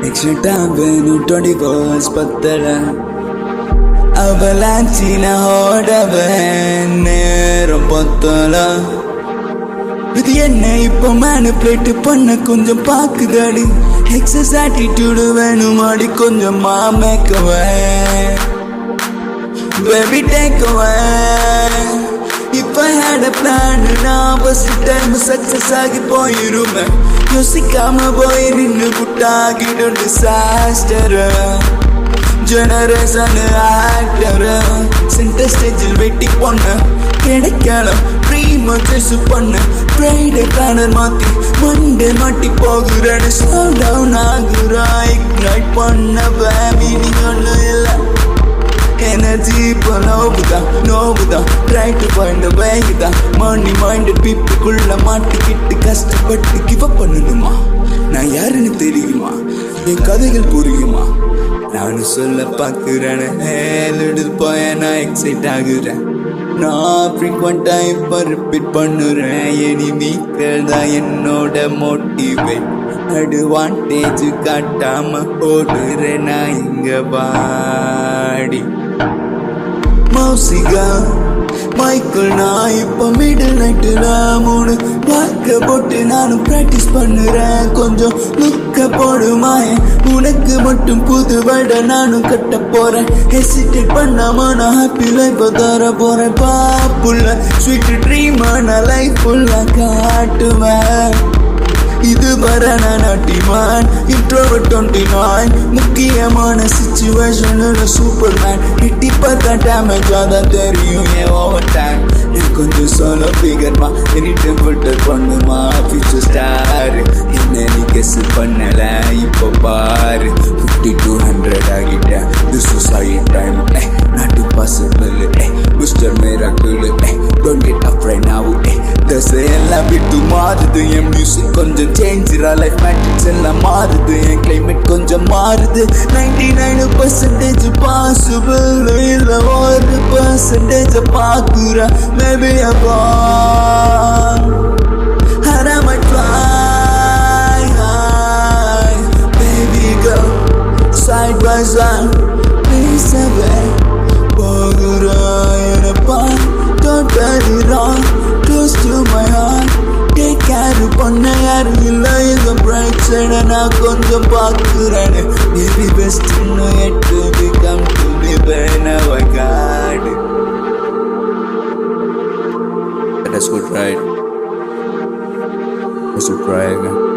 Extra வேணும் twenty force பத்தல அவளாச்சி நான் ஓடவன் நேரம் பத்தல இது என்ன இப்ப மேனிபுலேட் பண்ண கொஞ்சம் பாக்குதாடி எக்ஸஸ் ஆட்டிடியூடு வேணுமாடி கொஞ்சம் மாமேக்குவேன் Baby take away If I had a plan நான் first time success ஆகி போயிருமே யோசிக்காம போய் நின்னு புட்டாகிடும் disaster ஜெனரேஷன் ஆக்டர் சென்டர் ஸ்டேஜில் வெட்டி பொண்ண கிடைக்கல ப்ரீ மச்சஸ் பண்ண ஃப்ரைடே பிளானர் மாத்தி மண்டே மாட்டி போகிறேன்னு ஸ்லோ டவுன் ஆகுறா இக்னைட் பண்ண மீனிங் ஒன்றும் இல்லை எனர்ஜி இப்போ நோவுதான் நோவுதான் ட்ரை டு ஃபைண்ட் வேக் தான் மணி மைண்டட் பீப்புக்குள்ள மாட்டிக்கிட்டு கஷ்டப்பட்டு கிவ் அப் பண்ணணுமா நான் யாருன்னு தெரியுமா என் கதைகள் புரியுமா நானும் சொல்ல பார்க்குறேன் லிட்டில் போய நான் எக்ஸைட் ஆகுறேன் நான் ஃப்ரீக்வெண்ட்டாக இப்போ ரிப்பீட் பண்ணுறேன் எனிமீக்கள் தான் என்னோட மோட்டிவேட் அட்வான்டேஜ் காட்டாம ஓடுறேன் நான் இங்க வாடி மௌசிகா மைக்கிள் நான் இப்ப மிடில் நைட்டுல மூணு வாக்க போட்டு நானும் பிராக்டிஸ் பண்ணுறேன் கொஞ்சம் லுக்க போடுமாய உனக்கு மட்டும் புது வட நானும் கட்ட போறேன் ஹெசிடேட் பண்ணாம நான் ஹாப்பி லைஃப் தர போறேன் பாப்புள்ள ஸ்வீட் ட்ரீம் நான் லைஃப் ஃபுல்லா காட்டுவேன் இது வர நான் நாட்டிமான் இன்ட்ரோவர்ட் டுவெண்ட்டி நைன் முக்கியமான சுச்சுவேஷனில் சூப்பர் மேன் எட்டி பார்த்தா டேமேஜ் அதான் தெரியும் ஏன் ஓவர் டைம் எனக்கு கொஞ்சம் சொல்ல ஃபிகர்மா எனி ஃபில்டர் பண்ணுமா ஃபியூச்சர் ஸ்டார் என்ன நீ கெஸ் பண்ணல இப்போ பாரு ஃபிஃப்டி டூ ஹண்ட்ரட் ஆகிட்டேன் this is high time not possible mister miracle don't get afraid நாவு தசை எல்லாம் விட்டு மாறுது என் மியூசிக் கொஞ்சம் சேஞ்ச் லைஃப் மேட்ரிக்ஸ் எல்லாம் மாறுது என் கிளைமேட் கொஞ்சம் மாறுது நைன்டி நைன் பர்சன்டேஜ் பாசிபிள் இல்ல ஒரு பர்சன்டேஜ் பாக்குற மேபி அப்பா And I might fly high, baby girl, side by side, please away. போகிறாயனப்பா don't get it wrong close to my heart take care பண்ண யாரும் இல்லை இந்த பிரைட் சைட நான் கொஞ்சம் பார்க்குறேன் baby best இன்னும் எட்டு become to be when I got it That's good right That's good right